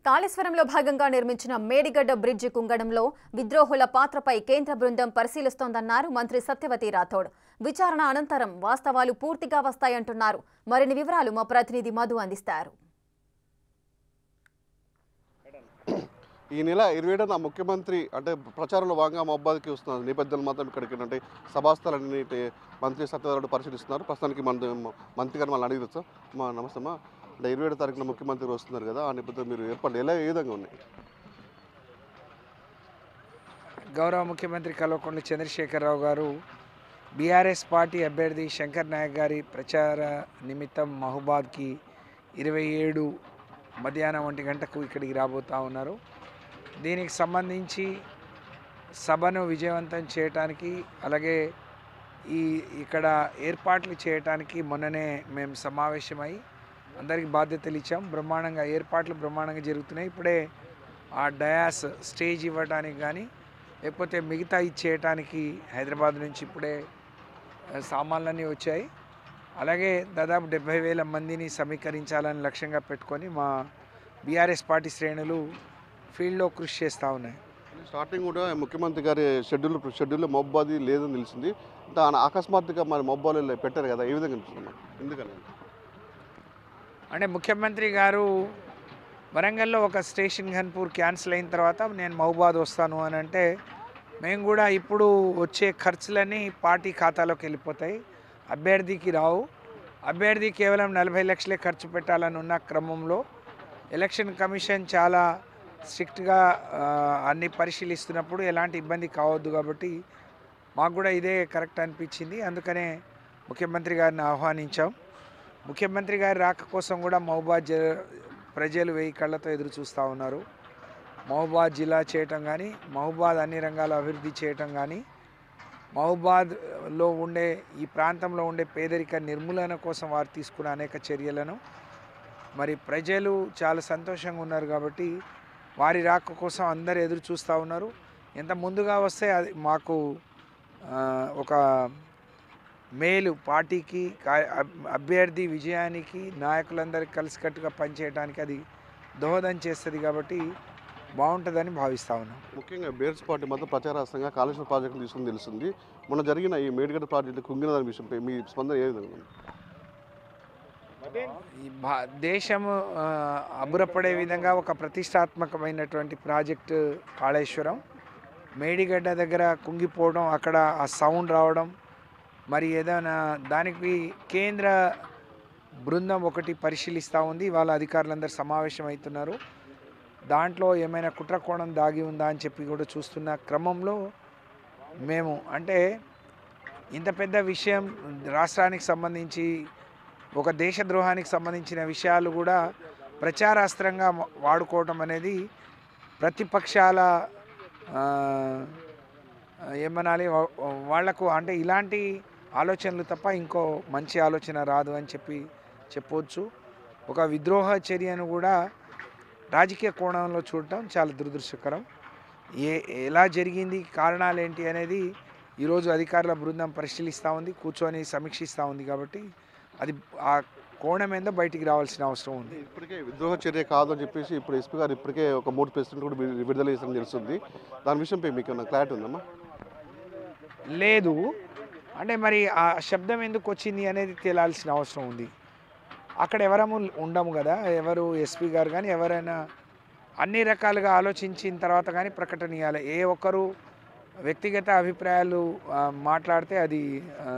కాళేశ్వరంలో భాగంగా నిర్మించిన మేడిగడ్డ బ్రిడ్జి కుంగడంలో విద్రోహుల పాత్రపై కేంద్ర బృందం పరిశీలిస్తోందన్నారు మంత్రి సత్యవతి రాథోడ్ విచారణ అనంతరం వాస్తవాలు పూర్తిగా వస్తాయంటున్నారు మరిన్ని వివరాలు మా ప్రతినిధి మధు అందిస్తారు ఈ నెల ఇరవై ఏడున ముఖ్యమంత్రి అంటే ప్రచారంలో భాగంగా మహబాద్కి వస్తున్నారు నేపథ్యంలో మాత్రం ఇక్కడికి అంటే సభాస్థలన్నీ మంత్రి సత్యనారాయణ పరిశీలిస్తున్నారు ప్రస్తుతానికి మన మంత్రి గారు మళ్ళీ అడిగి మా నమస్తే అమ్మా అంటే ఇరవై ఏడు తారీఖున ముఖ్యమంత్రి గారు వస్తున్నారు కదా ఆ నేపథ్యంలో మీరు ఏర్పాట్లు ఎలా ఏ విధంగా ఉన్నాయి గౌరవ ముఖ్యమంత్రి కల్వకుంట్ల చంద్రశేఖరరావు గారు బీఆర్ఎస్ పార్టీ అభ్యర్థి శంకర్ నాయక్ గారి ప్రచార నిమిత్తం మహబాద్కి ఇరవై ఏడు మధ్యాహ్నం ఒంటి గంటకు ఇక్కడికి రాబోతూ ఉన్నారు దీనికి సంబంధించి సభను విజయవంతం చేయటానికి అలాగే ఈ ఇక్కడ ఏర్పాట్లు చేయటానికి మొన్ననే మేము సమావేశమై అందరికి బాధ్యతలు ఇచ్చాం బ్రహ్మాండంగా ఏర్పాట్లు బ్రహ్మాండంగా జరుగుతున్నాయి ఇప్పుడే ఆ డయాస్ స్టేజ్ ఇవ్వడానికి కానీ లేకపోతే మిగతా ఇచ్చేయటానికి హైదరాబాద్ నుంచి ఇప్పుడే ఆ, సామాన్లన్నీ వచ్చాయి అలాగే దాదాపు డెబ్బై వేల మందిని సమీకరించాలని లక్ష్యంగా పెట్టుకొని మా బీఆర్ఎస్ పార్టీ శ్రేణులు ఫీల్డ్లో కృషి చేస్తూ ఉన్నాయి స్టార్టింగ్ కూడా ముఖ్యమంత్రి గారి షెడ్యూల్ షెడ్యూల్లో మహబాద్ లేదని తెలిసింది దాని అకస్మాత్తుగా మరి మహబాద్లో పెట్టారు కదా ఏ విధంగా అనిపిస్తుంది ఎందుకని అంటే ముఖ్యమంత్రి గారు వరంగల్లో ఒక స్టేషన్ ఘన్పూర్ క్యాన్సిల్ అయిన తర్వాత నేను మహబాద్ వస్తాను అని అంటే మేము కూడా ఇప్పుడు వచ్చే ఖర్చులన్నీ పార్టీ ఖాతాలోకి వెళ్ళిపోతాయి అభ్యర్థికి రావు అభ్యర్థి కేవలం నలభై లక్షలే ఖర్చు పెట్టాలని ఉన్న క్రమంలో ఎలక్షన్ కమిషన్ చాలా స్ట్రిక్ట్గా ఆ, అన్ని పరిశీలిస్తున్నప్పుడు ఎలాంటి ఇబ్బంది కావద్దు కాబట్టి మాకు కూడా ఇదే కరెక్ట్ అనిపించింది అందుకనే ముఖ్యమంత్రి గారిని ఆహ్వానించాం ముఖ్యమంత్రి గారి రాక కోసం కూడా మహబాద్ జ ప్రజలు వెయ్యి కళ్ళతో ఎదురు చూస్తూ ఉన్నారు మహబాద్ జిల్లా చేయటం కానీ మహబాద్ అన్ని రంగాల అభివృద్ధి చేయటం కానీ మహబాద్లో ఉండే ఈ ప్రాంతంలో ఉండే పేదరిక నిర్మూలన కోసం వారు తీసుకున్న అనేక చర్యలను మరి ప్రజలు చాలా సంతోషంగా ఉన్నారు కాబట్టి వారి రాక కోసం అందరు ఎదురు చూస్తూ ఉన్నారు ఎంత ముందుగా వస్తే అది మాకు ఆ, ఒక మేలు పార్టీకి కా- అబ్- అభ్యర్థి విజయానికి నాయకులందరికీ కలిసికట్టుగా పనిచేయడానికి అది దోహదం చేస్తుంది కాబట్టి బాగుంటుందని భావిస్తా ఉన్నాం ముఖ్యంగా బీఆర్ఎస్ పార్టీ మాత్రం ప్రచారాస్తంగా కాళేశ్వరం ప్రాజెక్టు తీసుకుని తెలుస్తుంది మొన్న జరిగిన ఈ మేడిగడ్డ ప్రాజెక్టు కుంగిన దాని విషయంపై మీ స్పందన ఏ విధంగా ఉంది ఈ భా దేశము ఆ, అబ్బురపడే విధంగా ఒక ప్రతిష్టాత్మకమైనటువంటి ప్రాజెక్టు కాళేశ్వరం మేడిగడ్డ దగ్గర కుంగిపోవడం అక్కడ ఆ సౌండ్ రావడం మరి ఏదైనా దానికి కేంద్ర బృందం ఒకటి పరిశీలిస్తూ ఉంది వాళ్ళ అధికారులందరూ సమావేశం అవుతున్నారు దాంట్లో ఏమైనా కుట్రకోణం దాగి ఉందా అని చెప్పి కూడా చూస్తున్న క్రమంలో మేము అంటే ఇంత పెద్ద విషయం రాష్ట్రానికి సంబంధించి ఒక దేశద్రోహానికి సంబంధించిన విషయాలు కూడా ప్రచారాస్త్రంగా మ- వాడుకోవటం అనేది ప్రతిపక్షాల ఆ, ఏమనాలి వా- వాళ్లకు అంటే ఇలాంటి ఆలోచనలు తప్ప ఇంకో మంచి ఆలోచన రాదు అని చెప్పి చెప్పవచ్చు ఒక విద్రోహ చర్యను కూడా రాజకీయ కోణంలో చూడటం చాలా దురదృష్టకరం ఏ ఎలా జరిగింది కారణాలు ఏంటి అనేది ఈరోజు అధికారుల బృందం పరిశీలిస్తూ ఉంది కూర్చొని సమీక్షిస్తూ ఉంది కాబట్టి అది ఆ కోణం ఏందో బయటికి రావాల్సిన అవసరం ఉంది ఇప్పటికే విద్రోహ చర్య కాదు అని చెప్పేసి ఇప్పుడు ఎస్పీ గారు ఇప్పటికే ఒక మూడు ప్రెసిడెంట్ కూడా విడు- విడుదల చేస్తారని తెలుస్తుంది దాని విషయంపై మీకు ఏమైనా క్లారిటీ ఉందమ్మా లేదు అంటే మరి ఆ శబ్దం ఎందుకు వచ్చింది అనేది తేలాల్సిన అవసరం ఉంది అక్కడ ఎవరము ఉండము కదా ఎవరు ఎస్పీ గారు కానీ ఎవరైనా అన్ని రకాలుగా ఆలోచించిన తర్వాత కానీ ప్రకటన ఇవ్వాలి ఏ ఒక్కరు వ్యక్తిగత అభిప్రాయాలు ఆ, మాట్లాడితే అది ఆ,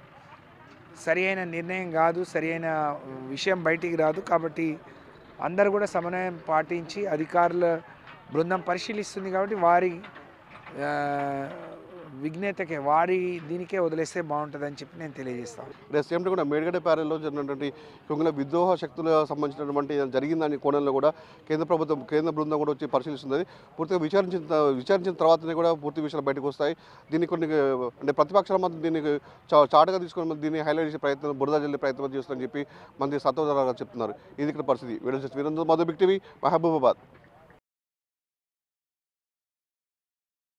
సరి అయిన నిర్ణయం కాదు సరి అయిన విషయం బయటికి రాదు కాబట్టి అందరూ కూడా సమన్వయం పాటించి అధికారుల బృందం పరిశీలిస్తుంది కాబట్టి వారి ఆ, విఘ్నతకే వారి దీనికే వదిలేస్తే బాగుంటుందని చెప్పి నేను తెలియజేస్తాను రేపు సేమ్ కూడా మేడిగడ్డ ప్యారెల్లో జరిగినటువంటి కొంగల విద్రోహ శక్తులకు సంబంధించినటువంటి ఏదైనా జరిగిందని కోణంలో కూడా కేంద్ర ప్రభుత్వం కేంద్ర బృందం కూడా వచ్చి పరిశీలిస్తుంది పూర్తిగా విచారించిన త- విచారించిన తర్వాతనే కూడా పూర్తి విషయాలు బయటకు వస్తాయి దీన్ని కొన్ని అంటే ప్రతిపక్షాల మధ్య దీనికి చా- చాటుగా తీసుకొని దీన్ని హైలైట్ చేసే ప్రయత్నం బురద జల్లే ప్రయత్నం చేస్తారని చెప్పి మంత్రి సత్యవరావు గారు చెప్తున్నారు ఇది ఇక్కడ పరిస్థితి video Veerendra Madhu big TV Mahabubabad